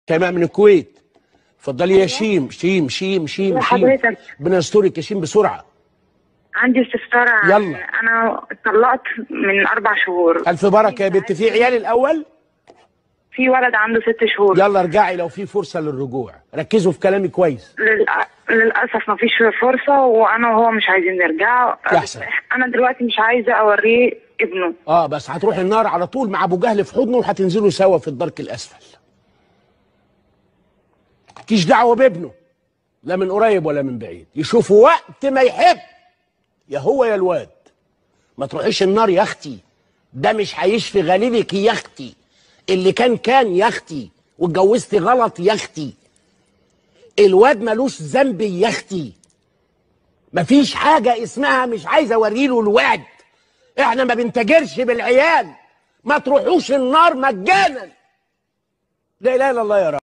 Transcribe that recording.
تمام من الكويت اتفضلي يا شيم شيم شيم شيم يا شيم حضرتك. ربنا يسترك يا شيم بسرعه عندي استفسار عن يلا. انا اتطلقت من اربع شهور الف بركه يا بنت في عيال الاول في ولد عنده ست شهور يلا ارجعي لو في فرصه للرجوع ركزوا في كلامي كويس للأ- للاسف ما فيش فرصه وانا وهو مش عايزين نرجع يحسن. انا دلوقتي مش عايزه اوريه ابنه اه بس هتروح النار على طول مع ابو جهل في حضنه وهتنزلوا سوا في الدرك الاسفل مالكيش دعوه بابنه لا من قريب ولا من بعيد يشوفوا وقت ما يحب يا هو يا الواد ما تروحيش النار يا اختي ده مش هيشفي غليلك يا اختي اللي كان كان يا اختي واتجوزتي غلط يا اختي الواد ملوش ذنب يا اختي مفيش حاجه اسمها مش عايز اوريله الواد احنا ما بنتاجرش بالعيال ما تروحوش النار مجانا لا اله الا الله يا رب